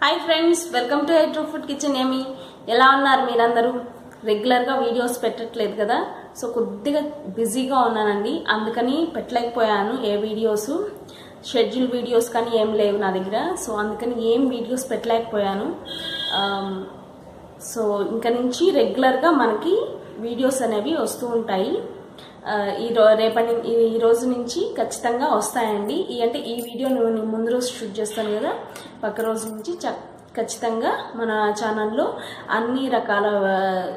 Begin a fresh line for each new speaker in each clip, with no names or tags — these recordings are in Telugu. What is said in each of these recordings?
hi friends welcome to true food kitchen ఏమి ఎలా ఉన్నారు మీరందరూ రెగ్యులర్గా వీడియోస్ పెట్టట్లేదు కదా సో కొద్దిగా బిజీగా ఉన్నానండి అందుకని పెట్టలేకపోయాను ఏ వీడియోస్ షెడ్యూల్ వీడియోస్ కానీ ఏం లేవు నా దగ్గర సో అందుకని ఏం వీడియోస్ పెట్టలేకపోయాను ఆమ్, సో ఇంక నుంచి రెగ్యులర్గా మనకి వీడియోస్ అనేవి వస్తూ ఉంటాయి ఆ, ఈ రో రేపటి ను- ఈ ఈ రోజు నుంచి ఖచ్చితంగా వస్తాయండి ఈ అంటే ఈ వీడియో నేను ముందు రోజు షూట్ చేస్తాను కదా పక్క రోజు నుంచి చ ఖచ్చితంగా మన ఛానల్లో అన్ని రకాల ఆ,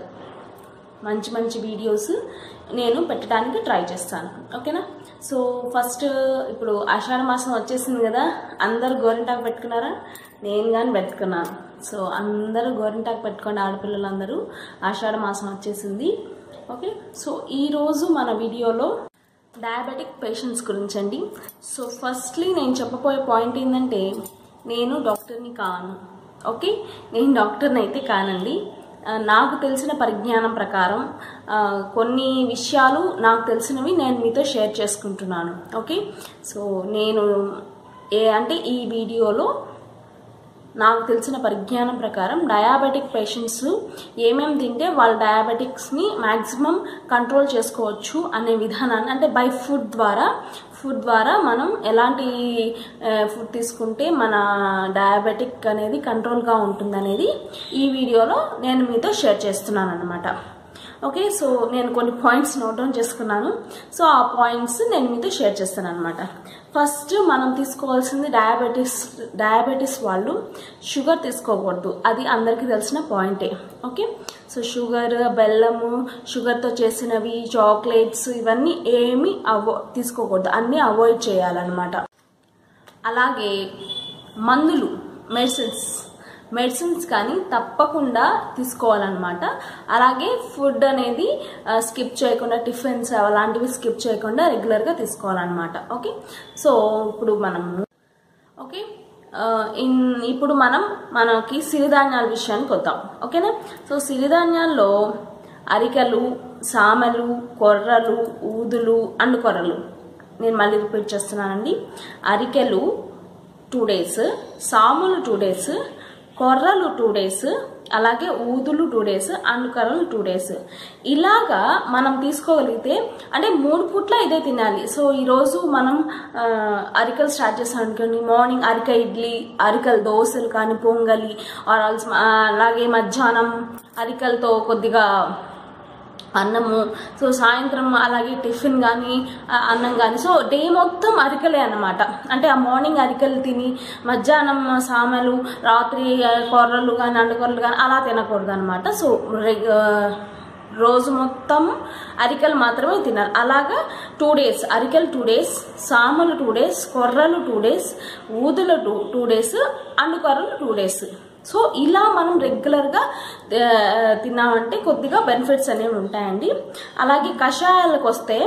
మంచి మంచి వీడియోస్ నేను పెట్టడానికి ట్రై చేస్తాను ఓకేనా సో ఫస్ట్ ఇప్పుడు ఆషాఢ మాసం వచ్చేసింది కదా అందరూ గోరింటాకు పెట్టుకున్నారా నేను కానీ పెట్టుకున్నాను సో అందరూ గోరింటాకు పెట్టుకోండి ఆడపిల్లలందరూ ఆషాఢ మాసం వచ్చేసింది ఓకే సో ఈరోజు మన వీడియోలో డయాబెటిక్ పేషెంట్స్ గురించి అండి సో ఫస్ట్లీ నేను చెప్పబోయే పాయింట్ ఏంటంటే నేను డాక్టర్ని కాను ఓకే నేను డాక్టర్ని అయితే కానండి ఆ, నాకు తెలిసిన పరిజ్ఞానం ప్రకారం ఆ, కొన్ని విషయాలు నాకు తెలిసినవి నేను మీతో షేర్ చేసుకుంటున్నాను ఓకే సో నేను ఏ అంటే ఈ వీడియోలో నాకు తెలిసిన పరిజ్ఞానం ప్రకారం డయాబెటిక్ పేషెంట్స్ ఏమేమి తింటే వాళ్ళ డయాబెటిక్స్ని మ్యాక్సిమం కంట్రోల్ చేసుకోవచ్చు అనే విధానాన్ని అంటే బై ఫుడ్ ద్వారా ఫుడ్ ద్వారా మనం ఎలాంటి ఫుడ్ తీసుకుంటే మన డయాబెటిక్ అనేది కంట్రోల్గా ఉంటుందనేది ఈ వీడియోలో నేను మీతో షేర్ చేస్తున్నాను అనమాట ఓకే సో నేను కొన్ని పాయింట్స్ నోట్ డౌన్ చేసుకున్నాను సో ఆ పాయింట్స్ నేను మీతో షేర్ చేస్తాను అనమాట ఫస్ట్ మనం తీసుకోవాల్సింది డయాబెటీస్ డయాబెటీస్ వాళ్ళు షుగర్ తీసుకోకూడదు అది అందరికీ తెలిసిన పాయింటే ఓకే సో షుగర్ బెల్లము షుగర్తో చేసినవి చాక్లెట్స్ ఇవన్నీ ఏమీ అవో తీసుకోకూడదు అన్నీ అవాయిడ్ చేయాలన్నమాట అలాగే మందులు మెడిసిన్స్ మెడిసిన్స్ కానీ తప్పకుండా తీసుకోవాలన్నమాట అలాగే ఫుడ్ అనేది స్కిప్ చేయకుండా టిఫిన్స్ అలాంటివి స్కిప్ చేయకుండా రెగ్యులర్గా తీసుకోవాలన్నమాట ఓకే సో ఇప్పుడు మనం ఓకే ఆ, ఇన్ ఇప్పుడు మనం మనకి సిరిధాన్యాల విషయానికి వద్దాం ఓకేనా సో సిరిధాన్యాల్లో అరికెలు సామెలు కొర్రలు ఊదులు అండు కొర్రలు నేను మళ్ళీ రిపీట్ చేస్తున్నానండి అరికెలు టూ డేస్ సాములు టూ డేస్ కొర్రలు టూ డేస్ అలాగే ఊదులు టూ డేస్ అండుకరలు టూ డేస్ ఇలాగా మనం తీసుకోగలిగితే అంటే మూడు పూట్ల ఇదే తినాలి సో ఈరోజు మనం ఆ, అరికలు స్టార్ట్ చేస్తాం అనుకోండి మార్నింగ్ అరిక ఇడ్లీ అరికలు దోశలు కానీ పొంగలి ఆర్ ఆల్స్ అలాగే మధ్యాహ్నం అరికలతో కొద్దిగా అన్నము సో సాయంత్రం అలాగే టిఫిన్ కానీ ఆ, అన్నం కానీ సో డే మొత్తం అరికలే అన్నమాట అంటే ఆ మార్నింగ్ అరికలు తిని మధ్యాహ్నం సామెలు రాత్రి ఆ, కొర్రలు కానీ అండుకొర్రలు కానీ అలా తినకూడదు అనమాట సో రెగ్- ఆ, రోజు మొత్తం అరికలు మాత్రమే తినాలి అలాగా టూ డేస్ అరికలు టూ డేస్ సాములు టూ డేస్ కొర్రలు టూ డేస్ ఊదులు టూ టూ డేస్ అండుకొర్రలు టూ డేస్ సో ఇలా మనం రెగ్యులర్గా ఆ, తిన్నామంటే కొద్దిగా బెనిఫిట్స్ అనేవి ఉంటాయండి అలాగే కషాయాలకు వస్తే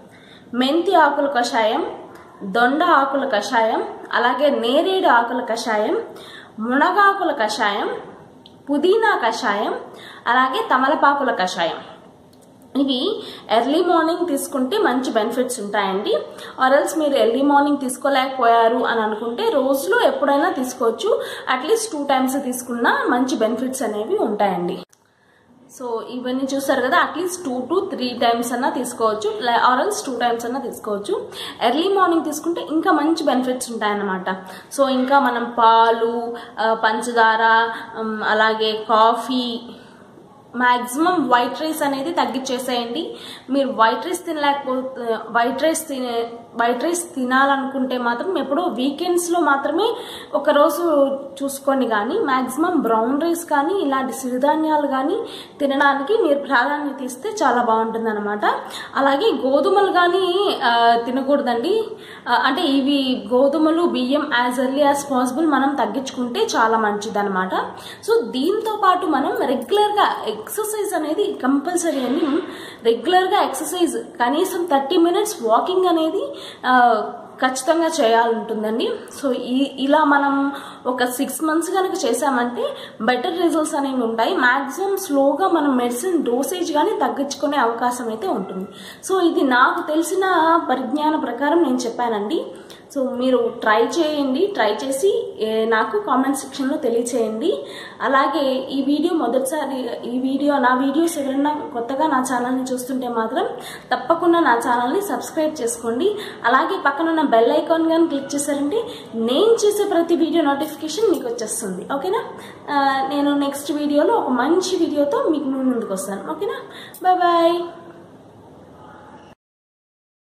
మెంతి ఆకుల కషాయం దొండ ఆకుల కషాయం అలాగే నేరేడు ఆకుల కషాయం మునగాకుల కషాయం పుదీనా కషాయం అలాగే తమలపాకుల కషాయం ఇవి ఎర్లీ మార్నింగ్ తీసుకుంటే మంచి బెనిఫిట్స్ ఉంటాయండి ఆర్ఎల్స్ మీరు ఎర్లీ మార్నింగ్ తీసుకోలేకపోయారు అని అనుకుంటే రోజులో ఎప్పుడైనా తీసుకోవచ్చు అట్లీస్ట్ టూ టైమ్స్ తీసుకున్నా మంచి బెనిఫిట్స్ అనేవి ఉంటాయండి సో ఇవన్నీ చూస్తారు కదా at least two to three times అన్నా తీసుకోవచ్చు ఆర్ఎల్స్ టూ టైమ్స్ అన్నా తీసుకోవచ్చు ఎర్లీ మార్నింగ్ తీసుకుంటే ఇంకా మంచి బెనిఫిట్స్ ఉంటాయన్నమాట సో ఇంకా మనం పాలు ఆ, పంచదార ఉమ్, అలాగే కాఫీ మ్యాక్సిమం వైట్ రైస్ అనేది తగ్గించేసేయండి మీరు వైట్ రైస్ తినలేకపోతే వైట్ రైస్ తినే వైట్ రైస్ తినాలనుకుంటే మాత్రం ఎప్పుడో వీకెండ్స్లో మాత్రమే ఒక రోజు చూసుకోండి కానీ మ్యాక్సిమం బ్రౌన్ రైస్ కానీ ఇలాంటి సిరిధాన్యాలు కానీ తినడానికి మీరు ప్రాధాన్యత ఇస్తే చాలా బాగుంటుంది అనమాట అలాగే గోధుమలు కానీ ఆ, తినకూడదండి ఆ, అంటే ఇవి గోధుమలు బియ్యం యాజ్ ఎర్లీ యాజ్ పాసిబుల్ మనం తగ్గించుకుంటే చాలా మంచిది అనమాట సో దీంతో పాటు మనం రెగ్యులర్గా ఎక్సర్సైజ్ అనేది కంపల్సరీ అని రెగ్యులర్గా ఎక్సర్సైజ్ కనీసం థర్టీ మినిట్స్ వాకింగ్ అనేది ఆ, ఖచ్చితంగా చేయాలంటుందండి సో ఈ ఇలా మనం ఒక సిక్స్ మంత్స్ కనుక చేసామంటే బెటర్ రిజల్ట్స్ అనేవి ఉంటాయి మ్యాక్సిమం స్లోగా మనం మెడిసిన్ డోసేజ్ కానీ తగ్గించుకునే అవకాశం అయితే ఉంటుంది సో ఇది నాకు తెలిసిన పరిజ్ఞాన ప్రకారం నేను చెప్పానండి సో మీరు ట్రై చేయండి ట్రై చేసి ఏ, నాకు కామెంట్ సెక్షన్లో తెలియచేయండి అలాగే ఈ వీడియో మొదటిసారి ఈ వీడియో నా వీడియోస్ ఎవరైనా కొత్తగా నా ఛానల్ని చూస్తుంటే మాత్రం తప్పకుండా నా ఛానల్ని సబ్స్క్రైబ్ చేసుకోండి అలాగే పక్కన ఉన్న బెల్ ఐకాన్ కానీ క్లిక్ చేశారంటే నేను చేసే ప్రతి వీడియో నోటిఫికేషన్ మీకు వచ్చేస్తుంది ఓకేనా ఆ, నేను నెక్స్ట్ వీడియోలో ఒక మంచి వీడియోతో మీకు ముందుకు వస్తాను ఓకేనా బాయ్ బాయ్